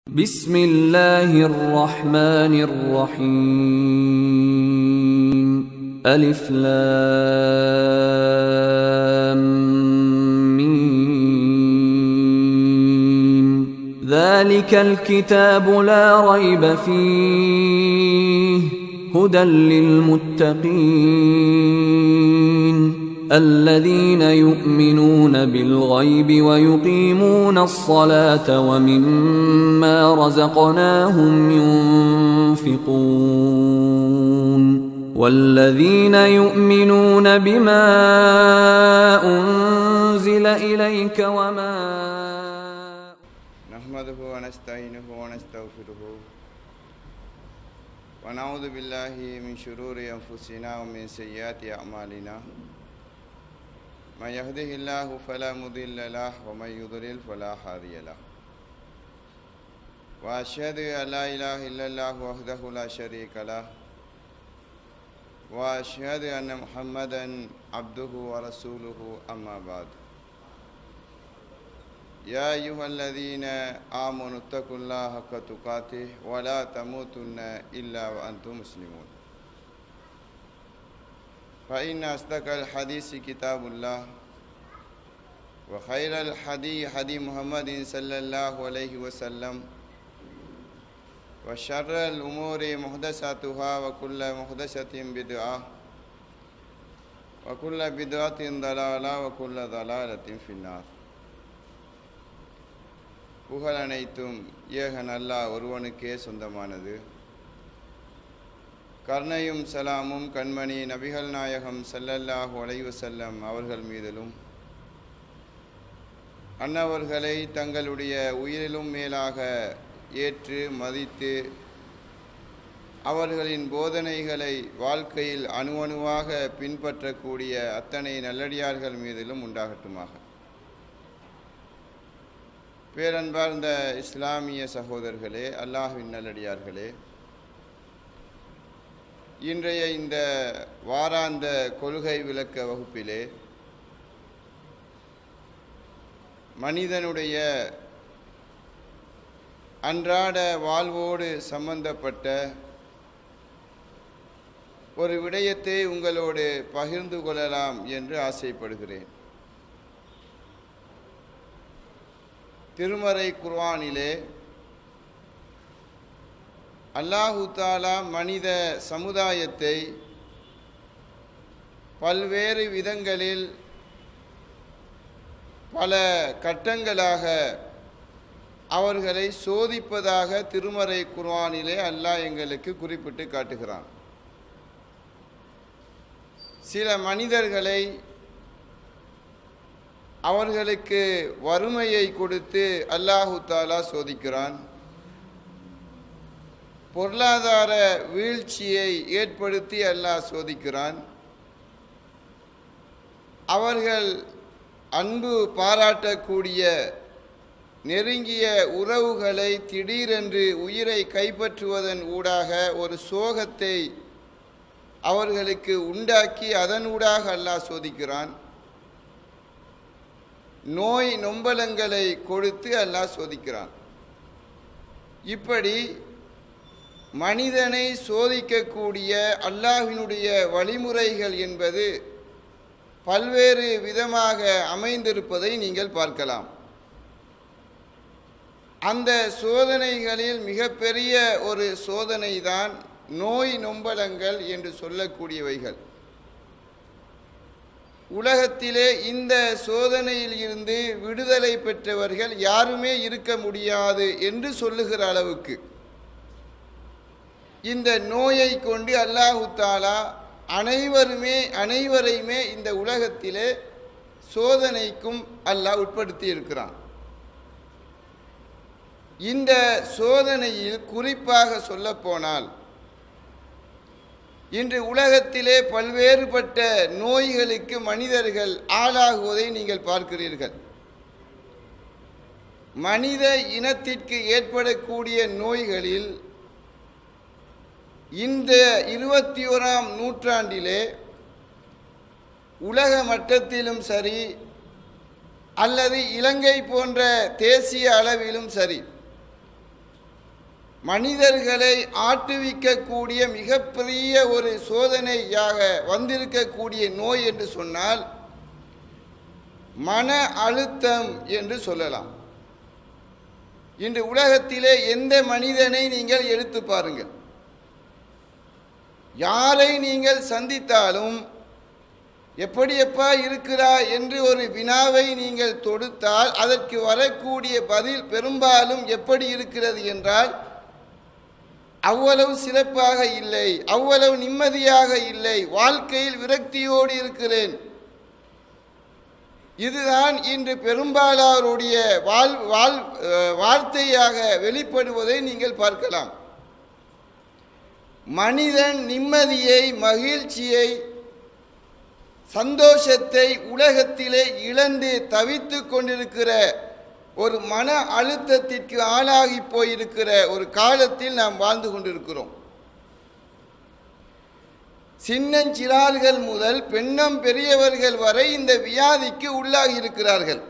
بسم الله الرحمن الرحيم ألف لام ميم ذلك الكتاب لا ريب فيه هدى للمتقين الذين يؤمنون بالغيب ويقيمون الصلاة ومما رزقناهم ينفقون والذين يؤمنون بما أنزل إليك وما نحمده ونستعينه ونستغفره ونعوذ بالله من شرور أنفسنا ومن سيئات أعمالنا من يهده الله فلا مضل له ومن يضلل فلا هادي له وأشهد أن لا إله إلا الله وحده لا شريك له وأشهد أن محمدا عبده ورسوله أما بعد يا أيها الذين آمنوا اتقوا الله حق تقاته ولا تموتن إلا وأنتم مسلمون فإن أصدق الحديث كتاب الله وخير الحديث حديث محمد صلى الله عليه وسلم وشر الأمور محدثاتها وكل محدثة بدعة وكل بدعة ضلالة وكل ضلالة في النار புகழ் அனைத்தும் ஏகன் அல்லாஹ் ஒருவனுக்கே சொந்தமானது கர்ணையும் சலாமும் கண்மணி நபிகள் நாயகம் ஸல்லல்லாஹு அலைஹி வஸல்லம் அவர்கள் மீதிலும் அன்னவர்களை தங்களுடைய உயிரிலும் மேலாக ஏற்று மதித்து அவர்களின் போதனைகளை வாழ்க்கையில் அணுவணுவாக பின்பற்றக்கூடிய அத்தனை நல்லடியார்கள் மீதிலும் உண்டாகட்டுமாக பேரன்பார்ந்த இஸ்லாமிய சகோதரர்களே அல்லாஹ்வின் நல்லடியார்களே இன்றைய இந்த வாராந்த கொள்கை விளக்க வகுப்பிலே மனிதனுடைய அன்றாட வாழ்வோடு சம்பந்தப்பட்ட ஒரு விடயத்தை உங்களோடு பகிர்ந்து கொள்ளலாம் என்று ஆசைப்படுகிறேன் திருமறை குர்ஆனிலே அல்லாஹு தாலா மனித சமுதாயத்தை பல்வேறு விதங்களில் பல கட்டங்களாக அவர்களை சோதிப்பதாக திருமறை குர்ஆனிலே அல்லாஹ் எங்களுக்கு குறிப்பிட்டு காட்டுகிறான் சில மனிதர்களை அவர்களுக்கு வறுமையை கொடுத்து அல்லாஹு தாலா சோதிக்கிறான் பொருளாதார வீழ்ச்சியை ஏற்படுத்தி அல்லாஹ் சோதிக்கிறான் அவர்கள் அன்பு பாராட்டக்கூடிய நெருங்கிய உறவுகளை திடீரென்று உயிரை கைப்பற்றுவதன் ஊடாக ஒரு சோகத்தை அவர்களுக்கு உண்டாக்கி அதனூடாக அல்லாஹ் சோதிக்கிறான் நோய் நொம்பலங்களை கொடுத்து அல்லாஹ் சோதிக்கிறான் இப்படி மனிதனை சோதிக்கக்கூடிய அல்லாஹினுடைய வழிமுறைகள் என்பது பல்வேறு விதமாக அமைந்திருப்பதை நீங்கள் பார்க்கலாம் அந்த சோதனைகளில் மிகப்பெரிய ஒரு சோதனை தான் நோய் நொம்பலங்கள் என்று சொல்லக்கூடியவைகள் உலகத்திலே இந்த சோதனையில் இருந்து விடுதலை பெற்றவர்கள் யாருமே இருக்க முடியாது என்று சொல்லுகிற அளவுக்கு இந்த நோயை கொண்டு அல்லாஹு தாலா அனைவருமே அனைவரையுமே இந்த உலகத்திலே சோதனைக்கும் அல்லாஹ் உட்படுத்தி இருக்கிறான் இந்த சோதனையில் குறிப்பாக சொல்லப்போனால் இன்று உலகத்திலே பல்வேறுபட்ட நோய்களுக்கு மனிதர்கள் ஆளாகுவதை நீங்கள் பார்க்கிறீர்கள் மனித இனத்திற்கு ஏற்படக்கூடிய நோய்களில் இந்த இருபத்தி ஓராம் நூற்றாண்டிலே உலக மட்டத்திலும் சரி அல்லது இலங்கை போன்ற தேசிய அளவிலும் சரி மனிதர்களை ஆட்டுவிக்கக்கூடிய மிகப்பெரிய ஒரு சோதனையாக வந்திருக்கக்கூடிய நோய் என்று சொன்னால் மன அழுத்தம் என்று சொல்லலாம் இன்று உலகத்திலே எந்த மனிதனை நீங்கள் எடுத்து பாருங்கள் யாரை நீங்கள் சந்தித்தாலும் எப்படி எப்பா இருக்கிறா என்று ஒரு வினாவை நீங்கள் தொடுத்தால் அதற்கு வரக்கூடிய பதில் பெரும்பாலும் எப்படி இருக்கிறது என்றால் அவ்வளவு சிறப்பாக இல்லை அவ்வளவு நிம்மதியாக இல்லை வாழ்க்கையில் விரக்தியோடு இருக்கிறேன் இதுதான் இன்று பெரும்பாலாருடைய வாழ் வாழ் அஹ், வார்த்தையாக வெளிப்படுவதை நீங்கள் பார்க்கலாம் மனிதன் நிம்மதியை மகிழ்ச்சியை சந்தோஷத்தை உலகத்திலே இழந்து தவித்து கொண்டிருக்கிற ஒரு மன அழுத்தத்திற்கு ஆளாகி போயிருக்கிற ஒரு காலத்தில் நாம் வாழ்ந்து கொண்டிருக்கிறோம் சின்னஞ்சிறார்கள் முதல் பெண்ணம் பெரியவர்கள் வரை இந்த வியாதிக்கு உள்ளாகி இருக்கிறார்கள்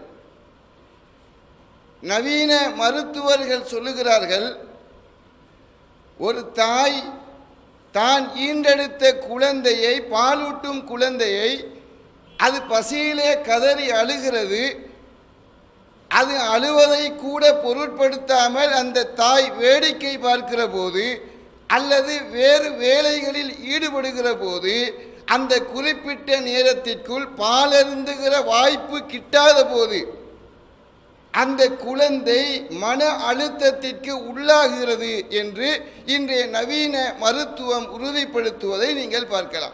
நவீன மருத்துவர்கள் சொல்லுகிறார்கள் ஒரு தாய் தான் ஈண்டெடுத்த குழந்தையை பாலூட்டும் குழந்தையை அது பசியிலே கதறி அழுகிறது அது அழுவதை கூட பொருட்படுத்தாமல் அந்த தாய் வேடிக்கை பார்க்கிற போது அல்லது வேறு வேலைகளில் ஈடுபடுகிற போது அந்த குறிப்பிட்ட நேரத்திற்குள் பாலருந்துகிற வாய்ப்பு கிட்டாத போது அந்த குழந்தை மன அழுத்தத்திற்கு உள்ளாகிறது என்று இன்றைய நவீன மருத்துவம் உறுதிப்படுத்துவதை நீங்கள் பார்க்கலாம்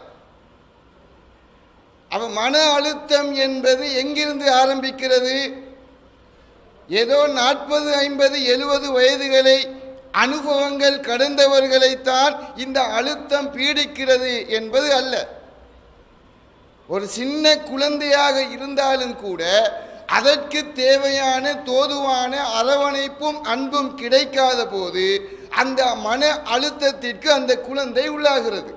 அவ மன அழுத்தம் என்பது எங்கிருந்து ஆரம்பிக்கிறது ஏதோ நாற்பது ஐம்பது எழுபது வயதுகளை அனுபவங்கள் கடந்தவர்களைத்தான் இந்த அழுத்தம் பீடிக்கிறது என்பது அல்ல ஒரு சின்ன குழந்தையாக இருந்தாலும் கூட அதற்கு தேவையான தோதுவான அரவணைப்பும் அன்பும் கிடைக்காத போது அந்த மன அழுத்தத்திற்கு அந்த குழந்தை உள்ளாகிறது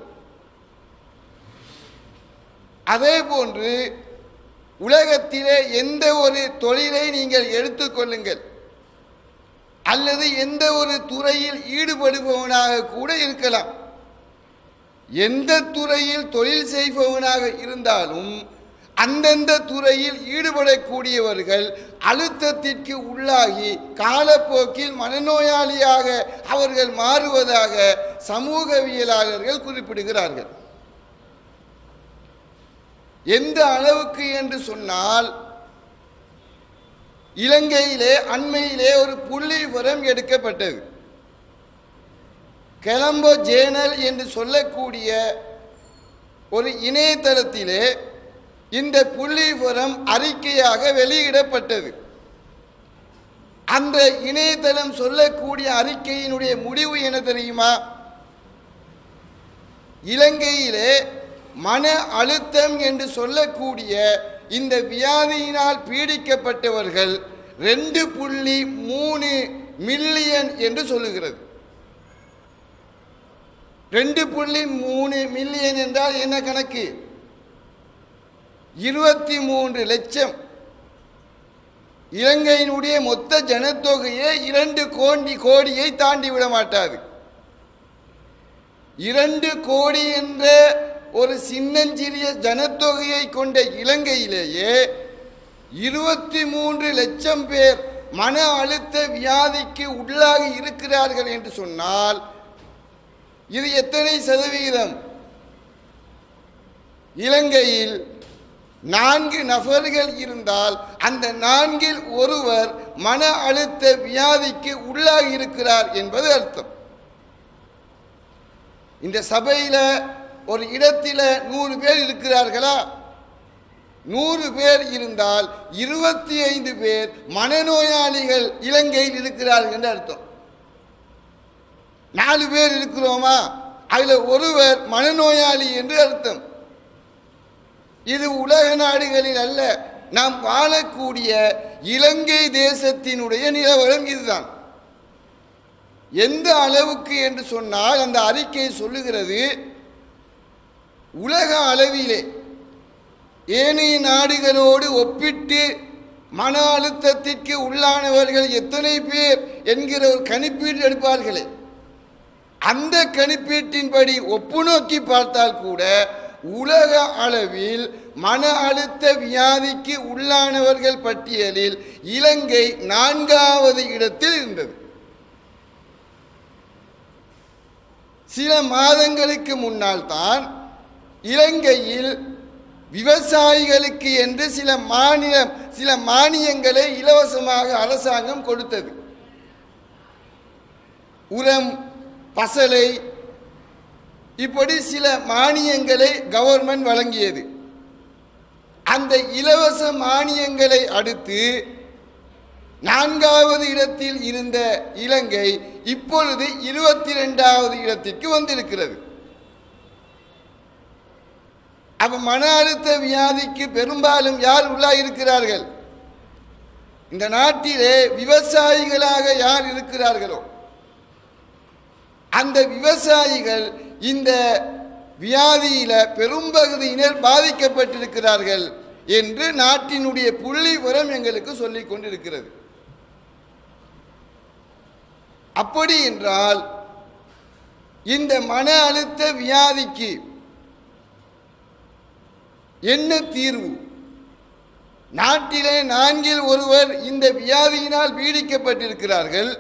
அதே போன்று உலகத்திலே எந்த ஒரு தொழிலை நீங்கள் எடுத்துக்கொள்ளுங்கள் அல்லது எந்த ஒரு துறையில் ஈடுபடுபவனாக கூட இருக்கலாம் எந்த துறையில் தொழில் செய்பவனாக இருந்தாலும் அந்தந்த துறையில் ஈடுபடக்கூடியவர்கள் அழுத்தத்திற்கு உள்ளாகி காலப்போக்கில் மனநோயாளியாக அவர்கள் மாறுவதாக சமூகவியலாளர்கள் குறிப்பிடுகிறார்கள் எந்த அளவுக்கு என்று சொன்னால் இலங்கையிலே அண்மையிலே ஒரு புள்ளி விவரம் எடுக்கப்பட்டது கெலம்போ ஜேனல் என்று சொல்லக்கூடிய ஒரு இணையதளத்திலே இந்த புள்ளி விவரம் அறிக்கையாக வெளியிடப்பட்டது அந்த இணையதளம் சொல்லக்கூடிய அறிக்கையினுடைய முடிவு என்ன தெரியுமா இலங்கையிலே மன அழுத்தம் என்று சொல்லக்கூடிய இந்த வியாதியினால் பீடிக்கப்பட்டவர்கள் ரெண்டு புள்ளி மூணு மில்லியன் என்று சொல்லுகிறது ரெண்டு புள்ளி மூணு மில்லியன் என்றால் என்ன கணக்கு இருபத்தி மூன்று லட்சம் இலங்கையினுடைய மொத்த ஜனத்தொகையே இரண்டு கோடி கோடியை தாண்டி விட மாட்டாது இரண்டு கோடி என்ற ஒரு சின்னஞ்சிறிய ஜனத்தொகையை கொண்ட இலங்கையிலேயே இருபத்தி மூன்று லட்சம் பேர் மன அழுத்த வியாதிக்கு உள்ளாகி இருக்கிறார்கள் என்று சொன்னால் இது எத்தனை சதவிகிதம் இலங்கையில் நான்கு நபர்கள் இருந்தால் அந்த நான்கில் ஒருவர் மன அழுத்த வியாதிக்கு உள்ளாகி இருக்கிறார் என்பது அர்த்தம் இந்த சபையில ஒரு இடத்தில நூறு பேர் இருக்கிறார்களா நூறு பேர் இருந்தால் இருபத்தி ஐந்து பேர் மனநோயாளிகள் இலங்கையில் இருக்கிறார்கள் என்று அர்த்தம் நாலு பேர் இருக்கிறோமா அதுல ஒருவர் மனநோயாளி என்று அர்த்தம் இது உலக நாடுகளில் அல்ல நாம் வாழக்கூடிய இலங்கை தேசத்தினுடைய நிலவரம் இதுதான் எந்த அளவுக்கு என்று சொன்னால் அந்த அறிக்கை சொல்லுகிறது உலக அளவிலே ஏனைய நாடுகளோடு ஒப்பிட்டு மன அழுத்தத்திற்கு உள்ளானவர்கள் எத்தனை பேர் என்கிற ஒரு கணிப்பீடு எடுப்பார்களே அந்த கணிப்பீட்டின்படி ஒப்பு நோக்கி பார்த்தால் கூட உலக அளவில் மன அழுத்த வியாதிக்கு உள்ளானவர்கள் பட்டியலில் இலங்கை நான்காவது இடத்தில் இருந்தது சில மாதங்களுக்கு முன்னால் தான் இலங்கையில் விவசாயிகளுக்கு என்று சில மாநில சில மானியங்களை இலவசமாக அரசாங்கம் கொடுத்தது உரம் பசலை இப்படி சில மானியங்களை கவர்மெண்ட் வழங்கியது அந்த இலவச மானியங்களை அடுத்து நான்காவது இடத்தில் இருந்த இலங்கை இப்பொழுது இருபத்தி ரெண்டாவது இடத்திற்கு வந்திருக்கிறது அப்ப மன அழுத்த வியாதிக்கு பெரும்பாலும் யார் உள்ளாயிருக்கிறார்கள் இந்த நாட்டிலே விவசாயிகளாக யார் இருக்கிறார்களோ அந்த விவசாயிகள் இந்த வியாதியில பெரும்பகுதியினர் பாதிக்கப்பட்டிருக்கிறார்கள் என்று நாட்டினுடைய புள்ளி விவரம் எங்களுக்கு சொல்லிக் கொண்டிருக்கிறது அப்படி என்றால் இந்த மன அழுத்த வியாதிக்கு என்ன தீர்வு நாட்டிலே நான்கில் ஒருவர் இந்த வியாதியினால் பீடிக்கப்பட்டிருக்கிறார்கள்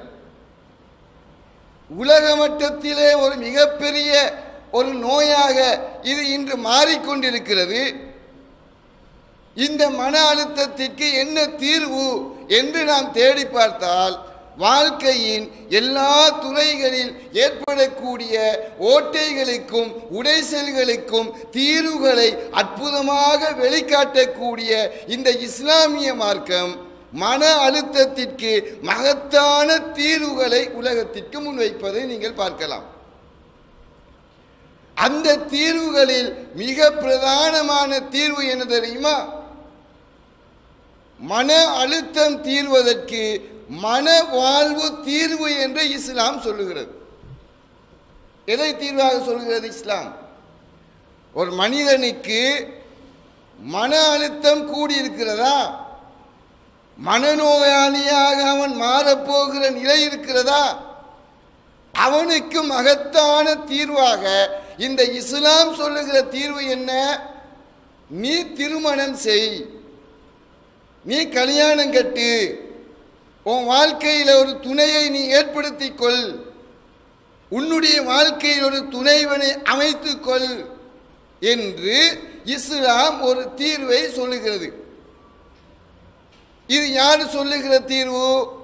உலக மட்டத்திலே ஒரு மிகப்பெரிய ஒரு நோயாக இது இன்று மாறிக்கொண்டிருக்கிறது இந்த மன அழுத்தத்திற்கு என்ன தீர்வு என்று நாம் தேடி பார்த்தால் வாழ்க்கையின் எல்லா துறைகளில் ஏற்படக்கூடிய ஓட்டைகளுக்கும் உடைசல்களுக்கும் தீர்வுகளை அற்புதமாக வெளிக்காட்டக்கூடிய இந்த இஸ்லாமிய மார்க்கம் மன அழுத்தத்திற்கு மகத்தான தீர்வுகளை உலகத்திற்கு முன்வைப்பதை நீங்கள் பார்க்கலாம் அந்த தீர்வுகளில் மிக பிரதானமான தீர்வு என்ன தெரியுமா மன அழுத்தம் தீர்வதற்கு மன வாழ்வு தீர்வு என்று இஸ்லாம் சொல்லுகிறது எதை தீர்வாக சொல்லுகிறது இஸ்லாம் ஒரு மனிதனுக்கு மன அழுத்தம் கூடியிருக்கிறதா மனநோயாளியாக அவன் மாறப்போகிற நிலை இருக்கிறதா அவனுக்கு மகத்தான தீர்வாக இந்த இஸ்லாம் சொல்லுகிற தீர்வு என்ன நீ திருமணம் செய் நீ கல்யாணம் கட்டு உன் வாழ்க்கையில் ஒரு துணையை நீ ஏற்படுத்திக் கொள் உன்னுடைய வாழ்க்கையில் ஒரு துணைவனை அமைத்துக் கொள் என்று இஸ்லாம் ஒரு தீர்வை சொல்லுகிறது இது யார் சொல்லுகிற தீர்வு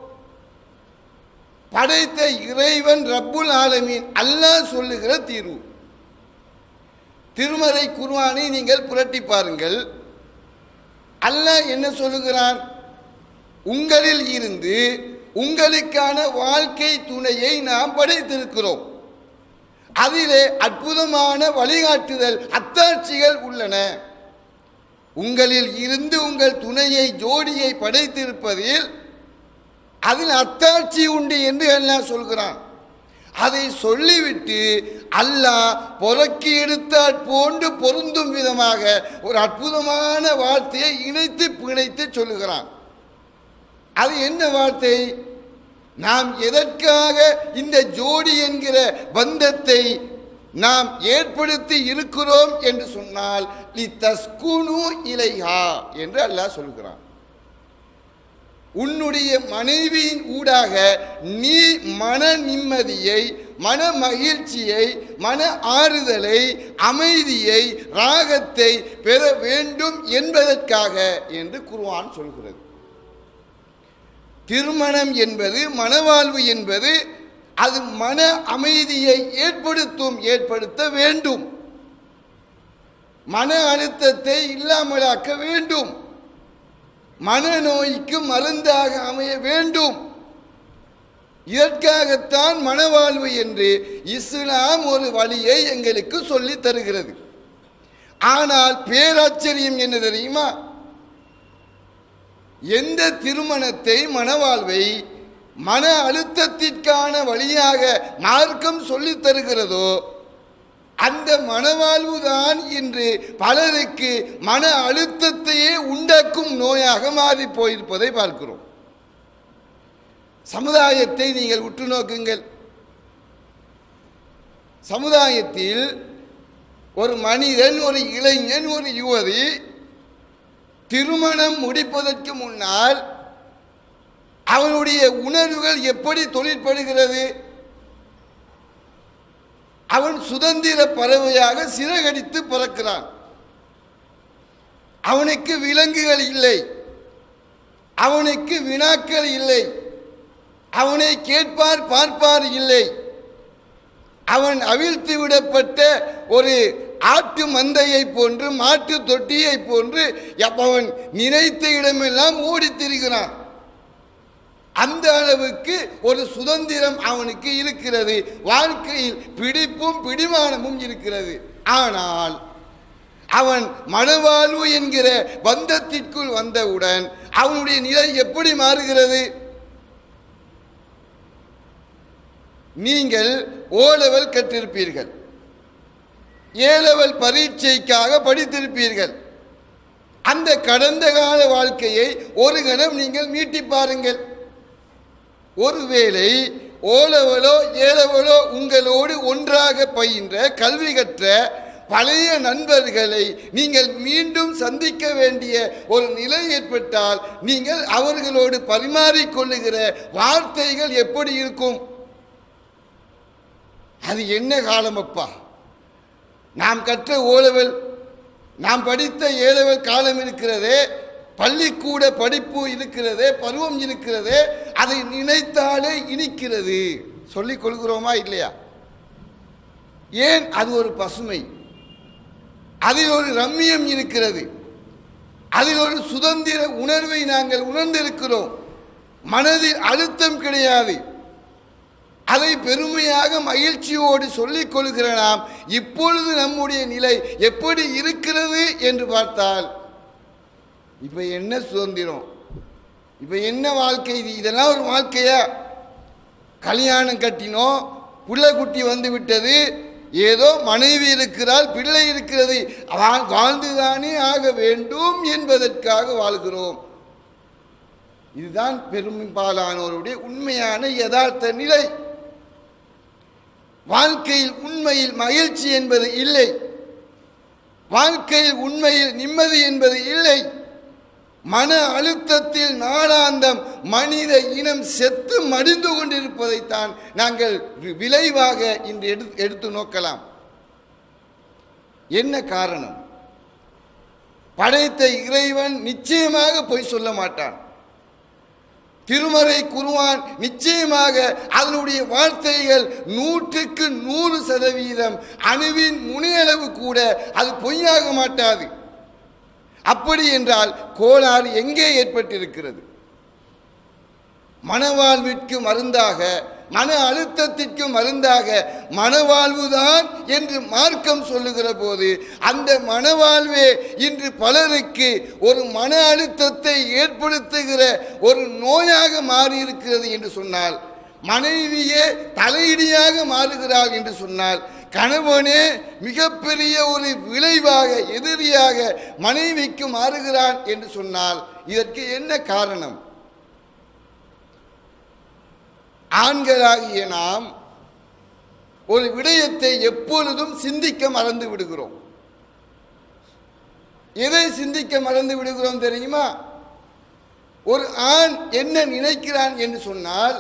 படைத்த இறைவன் ரப்புல் ஆலமீன் அல்லாஹ் சொல்லுகிற தீர்வு திருமறை குர்ஆனை நீங்கள் புரட்டி பாருங்கள் அல்லாஹ் என்ன சொல்லுகிறான் உங்களில் இருந்து உங்களுக்கான வாழ்க்கை துணையை நாம் படைத்திருக்கிறோம் அதிலே அற்புதமான வழிகாட்டுதல் அத்தாட்சிகள் உள்ளன உங்களில் இருந்து உங்கள் துணையை ஜோடியை படைத்திருப்பதில் அதில் அத்தாட்சி உண்டு என்று அல்லாஹ் சொல்கிறான் அதை சொல்லிவிட்டு அல்லாஹ் புறக்கி எடுத்தாற் போன்று பொருந்தும் விதமாக ஒரு அற்புதமான வார்த்தையை இணைத்து பிணைத்து சொல்லுகிறான் அது என்ன வார்த்தை நாம் எதற்காக இந்த ஜோடி என்கிற பந்தத்தை நாம் ஏற்படுத்தி இருக்கிறோம் என்று சொன்னால் லி தஸ்குனு இலைஹா என்று அல்லாஹ் சொல்கிறான் உன்னுடைய மனைவியின் ஊடாக நீ மன நிம்மதியை மன மகிழ்ச்சியை மன ஆறுதலை அமைதியை ராகத்தை பெற வேண்டும் என்பதற்காக என்று குர்ஆன் சொல்கிறது திருமணம் என்பது மனவாழ்வு என்பது அது மன அமைதியை ஏற்படுத்தும் ஏற்படுத்த வேண்டும் மன அழுத்தத்தை இல்லாமலாக்க வேண்டும் மனநோய்க்கு மருந்தாக அமைய வேண்டும் இதற்காகத்தான் மனவாழ்வு என்று இஸ்லாம் ஒரு வழியை எங்களுக்கு சொல்லித் தருகிறது ஆனால் பேராச்சரியம் என்ன தெரியுமா எந்த திருமணத்தை மனவாழ்வை மன அழுத்தத்திற்கான வழியாக மார்க்கம் சொல்லித் தருகிறதோ அந்த மனவாழ்வு தான் இன்று பலருக்கு மன அழுத்தத்தையே உண்டாக்கும் நோயாக மாறி போயிருப்பதை பார்க்கிறோம் சமுதாயத்தை நீங்கள் உற்று நோக்குங்கள் சமுதாயத்தில் ஒரு மனிதன் ஒரு இளைஞன் ஒரு யுவதி திருமணம் முடிப்பதற்கு முன்னால் அவனுடைய உணர்வுகள் எப்படி தொழிற்படுகிறது அவன் சுதந்திர பறவையாக சிறகடித்து பறக்கிறான் அவனுக்கு விலங்குகள் இல்லை அவனுக்கு வினாக்கள் இல்லை அவனை கேட்பார் பார்ப்பார் இல்லை அவன் அவிழ்த்து விடப்பட்ட ஒரு ஆட்டு மந்தையை போன்று மாட்டு தொட்டியை போன்று அவன் நினைத்த இடமெல்லாம் ஓடித் திரிகிறான் அந்த அளவுக்கு ஒரு சுதந்திரம் அவனுக்கு இருக்கிறது வாழ்க்கையில் பிடிப்பும் பிடிமானமும் இருக்கிறது ஆனால் அவன் மனவாழ்வு என்கிற பந்தத்திற்குள் வந்தவுடன் அவனுடைய நிலை எப்படி மாறுகிறது நீங்கள் ஓ லெவல் கற்றிருப்பீர்கள் ஏ லெவல் பரீட்சைக்காக படித்திருப்பீர்கள் அந்த கடந்த கால வாழ்க்கையை ஒரு கணம் நீங்கள் மீட்டி பாருங்கள் ஒருவேளை ஓலவலோ ஏலவலோ உங்களோடு ஒன்றாக பயின்ற கல்வி கற்ற பழைய நண்பர்களை நீங்கள் மீண்டும் சந்திக்க வேண்டிய ஒரு நிலை ஏற்பட்டால் நீங்கள் அவர்களோடு பரிமாறிக்கொள்ளுகிற வார்த்தைகள் எப்படி இருக்கும் அது என்ன காலம் அப்பா நாம் கற்ற ஓலவல் நாம் படித்த ஏலவல் காலம் இருக்கிறதே பள்ளிக்கூட படிப்பு இருக்கிறதே பருவம் இருக்கிறதே அதை நினைத்தாலே இனிக்கிறது சொல்லிக் கொள்கிறோமா இல்லையா ஏன் அது ஒரு பசுமை அதில் ஒரு ரம்மியம் இருக்கிறது அதில் ஒரு சுதந்திர உணர்வை நாங்கள் உணர்ந்திருக்கிறோம் மனதில் அழுத்தம் கிடையாது அதை பெருமையாக மகிழ்ச்சியோடு சொல்லிக் கொள்கிற நாம் இப்பொழுது நம்முடைய நிலை எப்படி இருக்கிறது என்று பார்த்தால் இப்போ என்ன சுதந்திரம் இப்போ என்ன வாழ்க்கை இது இதெல்லாம் ஒரு வாழ்க்கையா கல்யாணம் கட்டினோம் பிள்ளை குட்டி வந்து விட்டது ஏதோ மனைவி இருக்கிறாள் பிள்ளை இருக்கிறது வா- வாழ்ந்துதானே ஆக வேண்டும் என்பதற்காக வாழ்கிறோம் இதுதான் பெரும்பாலானோருடைய உண்மையான யதார்த்த நிலை வாழ்க்கையில் உண்மையில் மகிழ்ச்சி என்பது இல்லை வாழ்க்கையில் உண்மையில் நிம்மதி என்பது இல்லை மன அழுத்தத்தில் நாளாந்தம் மனித இனம் செத்து மடிந்து கொண்டிருப்பதைத்தான் நாங்கள் வி- விளைவாக இன்று எடுத்து எடுத்து நோக்கலாம் என்ன காரணம் படைத்த இறைவன் நிச்சயமாக பொய் சொல்ல மாட்டான் திருமறை குருவான் நிச்சயமாக அதனுடைய வார்த்தைகள் நூற்றுக்கு நூறு சதவீதம் அணுவின் முனையளவு கூட அது பொய்யாக மாட்டாது அப்படி என்றால் கோளாறு எங்கே ஏற்பட்டிருக்கிறது மனவாழ்விற்கு மருந்தாக மன அழுத்தத்திற்கு மருந்தாக மனவாழ்வுதான் என்று மார்க்கம் சொல்லுகிற போது அந்த மனவாழ்வே இன்று பலருக்கு ஒரு மன அழுத்தத்தை ஏற்படுத்துகிற ஒரு நோயாக மாறியிருக்கிறது என்று சொன்னால் மனைவியே தலையிடியாக மாறுகிறாள் என்று சொன்னால் கணவனே மிகப்பெரிய ஒரு விளைவாக எதிரியாக மனைவிக்கு மாறுகிறான் என்று சொன்னால் இதற்கு என்ன காரணம் ஆண்களாகிய நாம் ஒரு விடயத்தை எப்பொழுதும் சிந்திக்க மறந்து விடுகிறோம் எதை சிந்திக்க மறந்து விடுகிறோம் தெரியுமா ஒரு ஆண் என்ன நினைக்கிறான் என்று சொன்னால்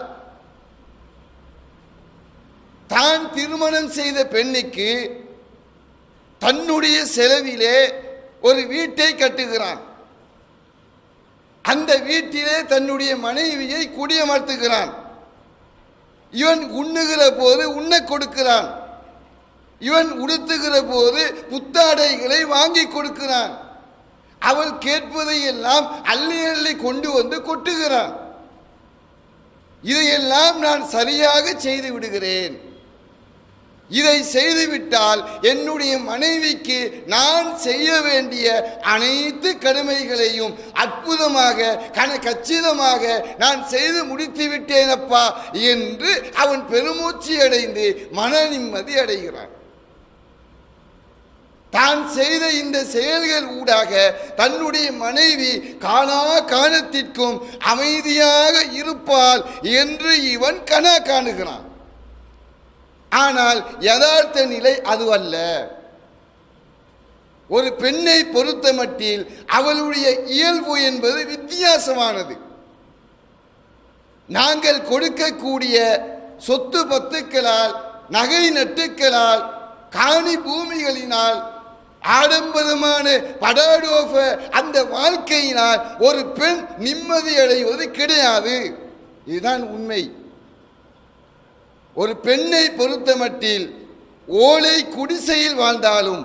தான் திருமணம் செய்த பெண்ணுக்கு தன்னுடைய செலவிலே ஒரு வீட்டை கட்டுகிறான் அந்த வீட்டிலே தன்னுடைய மனைவியை குடியமர்த்துகிறான் இவன் உண்ணுகிற போது உண்ண கொடுக்கிறான் இவன் உடுத்துகிற போது புத்தாடைகளை வாங்கி கொடுக்கிறான் அவள் கேட்பதை எல்லாம் அள்ளி அள்ளி கொண்டு வந்து கொட்டுகிறான் இதையெல்லாம் நான் சரியாக செய்து விடுகிறேன் இதை செய்துவிட்டால் என்னுடைய மனைவிக்கு நான் செய்ய வேண்டிய அனைத்து கடமைகளையும் அற்புதமாக கன கச்சிதமாக நான் செய்து முடித்து விட்டேனப்பா என்று அவன் பெருமூச்சு அடைந்து மன நிம்மதி அடைகிறான் தான் செய்த இந்த செயல்கள் ஊடாக தன்னுடைய மனைவி காணா காலத்திற்கும் அமைதியாக இருப்பாள் என்று இவன் கனா காணுகிறான் ஆனால் யதார்த்த நிலை அதுவல்ல ஒரு பெண்ணை பொறுத்த மட்டில் அவளுடைய இயல்பு என்பது வித்தியாசமானது நாங்கள் கொடுக்கக்கூடிய சொத்து பத்துக்களால் நகை நட்டுக்களால் காணி பூமிகளினால் ஆடம்பரமான படாடோப அந்த வாழ்க்கையினால் ஒரு பெண் நிம்மதி அடைவது கிடையாது இதுதான் உண்மை ஒரு பெண்ணை பொறுத்த மட்டில் ஓலை குடிசையில் வாழ்ந்தாலும்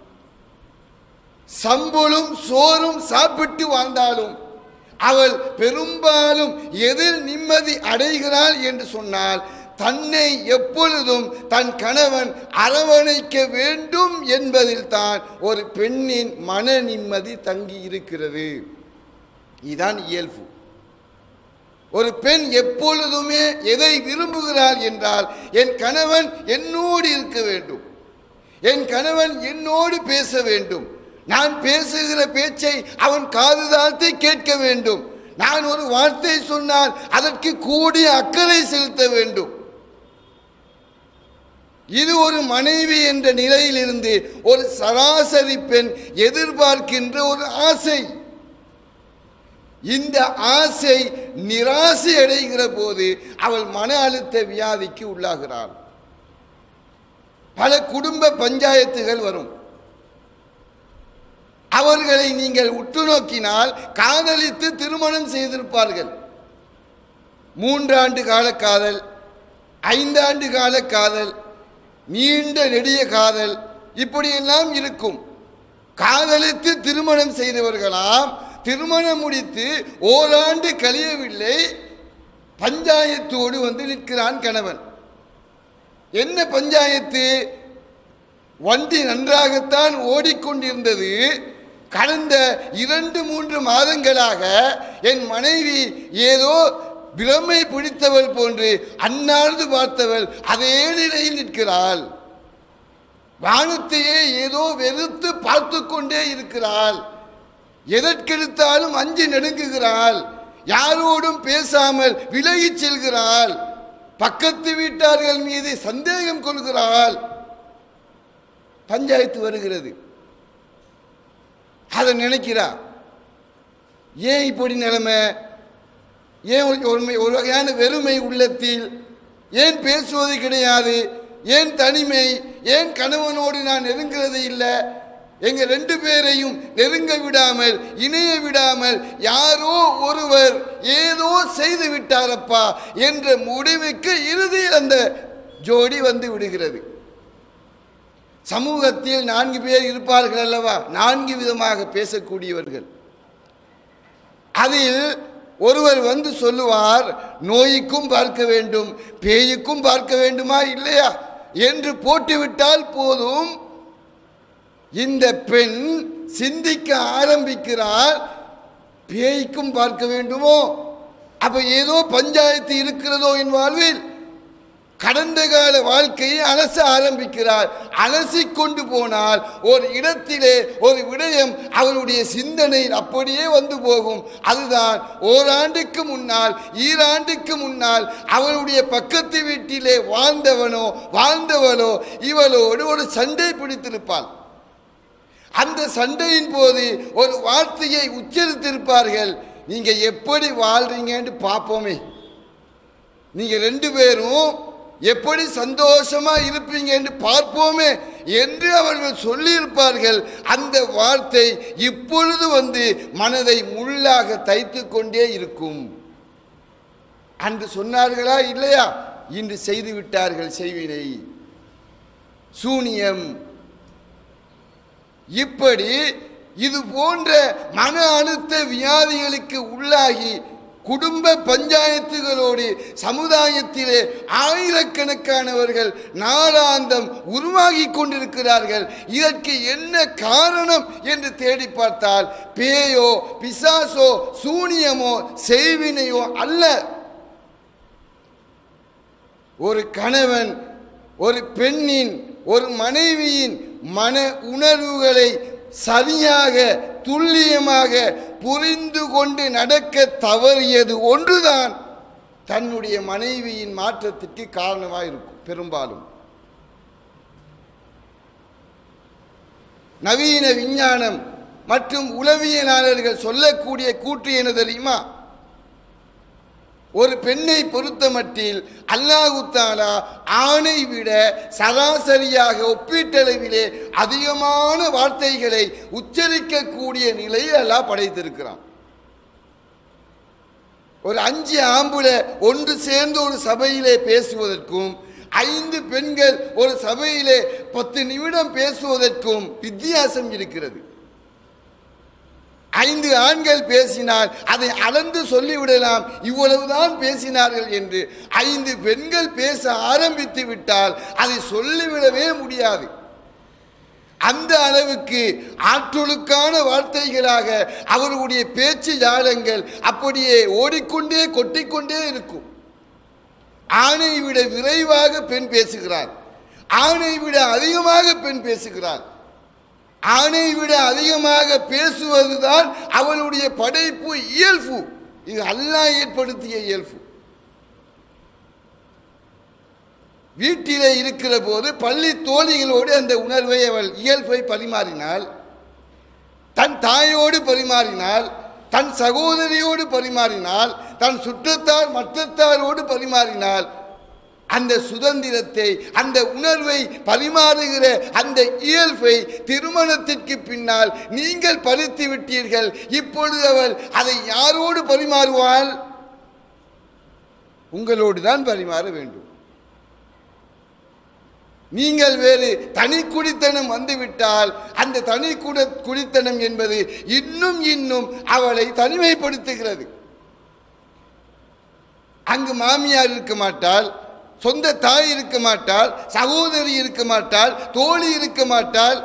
சம்பளும் சோறும் சாப்பிட்டு வாழ்ந்தாலும் அவள் பெரும்பாலும் எதில் நிம்மதி அடைகிறாள் என்று சொன்னால் தன்னை எப்பொழுதும் தன் கணவன் அரவணைக்க வேண்டும் என்பதில் தான் ஒரு பெண்ணின் மன நிம்மதி தங்கி இருக்கிறது இதுதான் இயல்பு ஒரு பெண் எப்பொழுதுமே எதை விரும்புகிறாள் என்றால் என் கணவன் என்னோடு இருக்க வேண்டும் என் கணவன் என்னோடு பேச வேண்டும் நான் பேசுகிற பேச்சை அவன் காது தாழ்த்தி கேட்க வேண்டும் நான் ஒரு வார்த்தை சொன்னால் அதற்கு கூடிய அக்கறை செலுத்த வேண்டும் இது ஒரு மனைவி என்ற நிலையிலிருந்து ஒரு சராசரி பெண் எதிர்பார்க்கின்ற ஒரு ஆசை இந்த ஆசை நிராசை அடைகிற போது அவள் மன அழுத்த வியாதிக்கு உள்ளாகிறாள் பல குடும்ப பஞ்சாயத்துகள் வரும் அவர்களை நீங்கள் உற்று நோக்கினால் காதலித்து திருமணம் செய்திருப்பார்கள் மூன்றாண்டு கால காதல் ஐந்தாண்டு கால காதல் நீண்ட நெடிய காதல் இப்படியெல்லாம் இருக்கும் காதலித்து திருமணம் செய்தவர்களாம் திருமணம் முடித்து ஓராண்டு கழியவில்லை பஞ்சாயத்தோடு வந்து நிற்கிறான் கணவன் என்ன பஞ்சாயத்து வண்டி நன்றாகத்தான் ஓடிக்கொண்டிருந்தது கடந்த இரண்டு மூன்று மாதங்களாக என் மனைவி ஏதோ பிரமை பிடித்தவள் போன்று அன்னார்ந்து பார்த்தவள் அதே நிலையில் நிற்கிறாள் வானத்தையே ஏதோ வெறுத்து பார்த்து கொண்டே இருக்கிறாள் எதற்கெடுத்தாலும் அஞ்சு நடுங்குகிறாள் யாரோடும் பேசாமல் விலகிச் செல்கிறாள் பக்கத்து வீட்டார்கள் மீது சந்தேகம் கொள்கிறாள் பஞ்சாயத்து வருகிறது அதை நினைக்கிறா ஏன் இப்படி நிலைமை ஏன் ஒரு ஒருமை- ஒரு வகையான வெறுமை உள்ளத்தில் ஏன் பேசுவது கிடையாது ஏன் தனிமை ஏன் கணவனோடு நான் நெருங்கிறது இல்லை எங்க ரெண்டு பேரையும் நெருங்க விடாமல் இணைய விடாமல் யாரோ ஒருவர் ஏதோ செய்து விட்டாரப்பா என்ற முடிவுக்கு இறுதியில் அந்த ஜோடி வந்து விடுகிறது சமூகத்தில் நான்கு பேர் இருப்பார்கள் அல்லவா நான்கு விதமாக பேசக்கூடியவர்கள் அதில் ஒருவர் வந்து சொல்லுவார் நோய்க்கும் பார்க்க வேண்டும் பேய்க்கும் பார்க்க வேண்டுமா இல்லையா என்று போட்டுவிட்டால் போதும் இந்த பெண் சிந்திக்க ஆரம்பிக்கிறார் பேய்க்கும் பார்க்க வேண்டுமோ அப்ப ஏதோ பஞ்சாயத்து இருக்கிறதோ என் வாழ்வில் கடந்த கால வாழ்க்கையை அலச ஆரம்பிக்கிறார் அலசி கொண்டு போனால் ஒரு இடத்திலே ஒரு விடயம் அவருடைய சிந்தனையில் அப்படியே வந்து போகும் அதுதான் ஓராண்டுக்கு முன்னால் ஈராண்டுக்கு முன்னால் அவளுடைய பக்கத்து வீட்டிலே வாழ்ந்தவனோ வாழ்ந்தவளோ இவளோடு ஒரு சண்டை பிடித்திருப்பாள் அந்த சண்டையின் போது ஒரு வார்த்தையை உச்சரித்திருப்பார்கள் நீங்க எப்படி வாழ்றீங்கன்னு பார்ப்போமே நீங்க ரெண்டு பேரும் எப்படி சந்தோஷமா இருப்பீங்க என்று பார்ப்போமே என்று அவர்கள் சொல்லியிருப்பார்கள் அந்த வார்த்தை இப்பொழுது வந்து மனதை முள்ளாக தைத்து கொண்டே இருக்கும் அன்று சொன்னார்களா இல்லையா இன்று செய்து விட்டார்கள் செய்வினை சூனியம் இப்படி இது போன்ற மன அழுத்த வியாதிகளுக்கு உள்ளாகி குடும்ப பஞ்சாயத்துகளோடு சமுதாயத்திலே ஆயிரக்கணக்கானவர்கள் நாளாந்தம் உருவாகி கொண்டிருக்கிறார்கள் இதற்கு என்ன காரணம் என்று தேடி பார்த்தால் பேயோ பிசாசோ சூனியமோ செய்வினையோ அல்ல ஒரு கணவன் ஒரு பெண்ணின் ஒரு மனைவியின் மன உணர்வுகளை சரியாக துல்லியமாக புரிந்து கொண்டு நடக்க தவறியது ஒன்றுதான் தன்னுடைய மனைவியின் மாற்றத்திற்கு காரணமாக இருக்கும் பெரும்பாலும் நவீன விஞ்ஞானம் மற்றும் உளவியலாளர்கள் சொல்லக்கூடிய கூற்று என்ன தெரியுமா ஒரு பெண்ணை பொறுத்தமட்டில் அல்லாஹு தாலா ஆணை விட சராசரியாக ஒப்பீட்டளவிலே அதிகமான வார்த்தைகளை உச்சரிக்கக்கூடிய நிலையை அல்லாஹ் படைத்திருக்கிறான் ஒரு அஞ்சு ஆம்புல ஒன்று சேர்ந்து ஒரு சபையிலே பேசுவதற்கும் ஐந்து பெண்கள் ஒரு சபையிலே பத்து நிமிடம் பேசுவதற்கும் வித்தியாசம் இருக்கிறது ஐந்து ஆண்கள் பேசினால் அதை அளந்து சொல்லிவிடலாம் இவ்வளவுதான் பேசினார்கள் என்று ஐந்து பெண்கள் பேச ஆரம்பித்து விட்டால் அதை சொல்லிவிடவே முடியாது அந்த அளவுக்கு ஆற்றலுக்கான வார்த்தைகளாக அவர்களுடைய பேச்சு ஜாலங்கள் அப்படியே ஓடிக்கொண்டே கொட்டிக்கொண்டே இருக்கும் ஆணை விட விரைவாக பெண் பேசுகிறார் ஆணை விட அதிகமாக பெண் பேசுகிறார் ஆணை விட அதிகமாக பேசுவதுதான் அவளுடைய படைப்பு இயல்பு இது அல்லாஹ் ஏற்படுத்திய இயல்பு வீட்டிலே இருக்கிற போது பள்ளி தோழிகளோடு அந்த உணர்வை அவள் இயல்பை பரிமாறினாள் தன் தாயோடு பரிமாறினாள் தன் சகோதரியோடு பரிமாறினாள் தன் சுற்றத்தார் மற்றத்தாரோடு பரிமாறினாள் அந்த சுதந்திரத்தை அந்த உணர்வை பரிமாறுகிற அந்த இயல்பை திருமணத்திற்கு பின்னால் நீங்கள் பறித்து விட்டீர்கள் இப்பொழுது அவள் அதை யாரோடு பரிமாறுவாள் உங்களோடு தான் பரிமாற வேண்டும் நீங்கள் வேறு தனி குடித்தனம் வந்துவிட்டால் அந்த தனி குட குடித்தனம் என்பது இன்னும் இன்னும் அவளை தனிமைப்படுத்துகிறது அங்கு மாமியார் இருக்க மாட்டாள் சொந்த தாய் இருக்க மாட்டாள் சகோதரி இருக்க மாட்டாள் தோழி இருக்க மாட்டாள்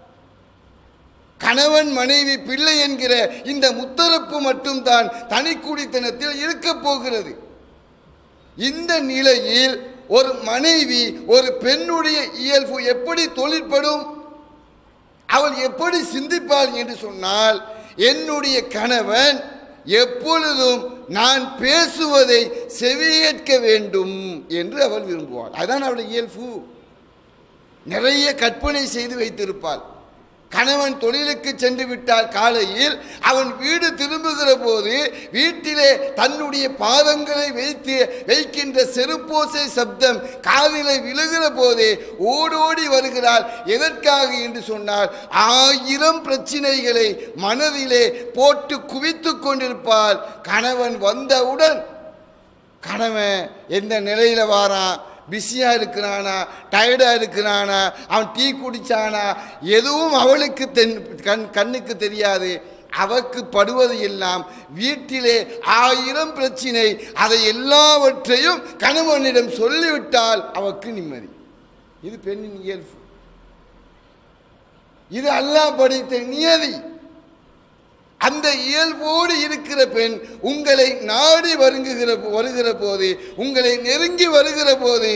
கணவன் மனைவி பிள்ளை என்கிற இந்த முத்தரப்பு மட்டும்தான் தனி குடித்தனத்தில் இருக்க போகிறது இந்த நிலையில் ஒரு மனைவி ஒரு பெண்ணுடைய இயல்பு எப்படி தொழிற்படும் அவள் எப்படி சிந்திப்பாள் என்று சொன்னால் என்னுடைய கணவன் எப்பொழுதும் நான் பேசுவதை செவியேற்க வேண்டும் என்று அவள் விரும்புவாள் அதுதான் அவளுடைய இயல்பு நிறைய கற்பனை செய்து வைத்திருப்பாள் கணவன் தொழிலுக்கு சென்று விட்டால் காலையில் அவன் வீடு திரும்புகிற போது வீட்டிலே தன்னுடைய பாதங்களை வைத்து வைக்கின்ற செருப்போசை சப்தம் காதிலே விழுகிற போதே ஓடோடி வருகிறாள் எதற்காக என்று சொன்னால் ஆயிரம் பிரச்சனைகளை மனதிலே போட்டு குவித்து கொண்டிருப்பாள் கணவன் வந்தவுடன் கணவன் எந்த நிலையில வாரான் பிஸியாக இருக்கிறானா டயர்டாக இருக்கிறானா அவன் டீ குடிச்சானா எதுவும் அவளுக்கு தென் கண் கண்ணுக்கு தெரியாது அவக்கு படுவது எல்லாம் வீட்டிலே ஆயிரம் பிரச்சினை அதை எல்லாவற்றையும் கணவனிடம் சொல்லிவிட்டால் அவக்கு நிம்மதி இது பெண்ணின் இயல்பு இது அல்லாஹ் படைத்த நியதி அந்த இயல்போடு இருக்கிற பெண் உங்களை நாடி வருங்குகிற வருகிற போது உங்களை நெருங்கி வருகிற போது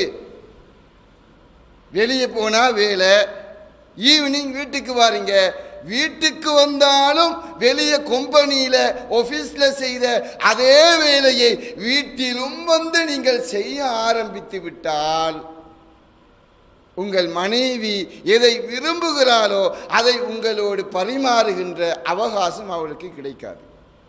வெளியே போனா வேலை ஈவினிங் வீட்டுக்கு வாரீங்க வீட்டுக்கு வந்தாலும் வெளியே கம்பெனியில ஆபீஸ்ல செய்த அதே வேலையை வீட்டிலும் வந்து நீங்கள் செய்ய ஆரம்பித்து விட்டால் உங்கள் மனைவி எதை விரும்புகிறாளோ அதை உங்களோடு பரிமாறுகின்ற அவகாசம் அவளுக்கு கிடைக்காது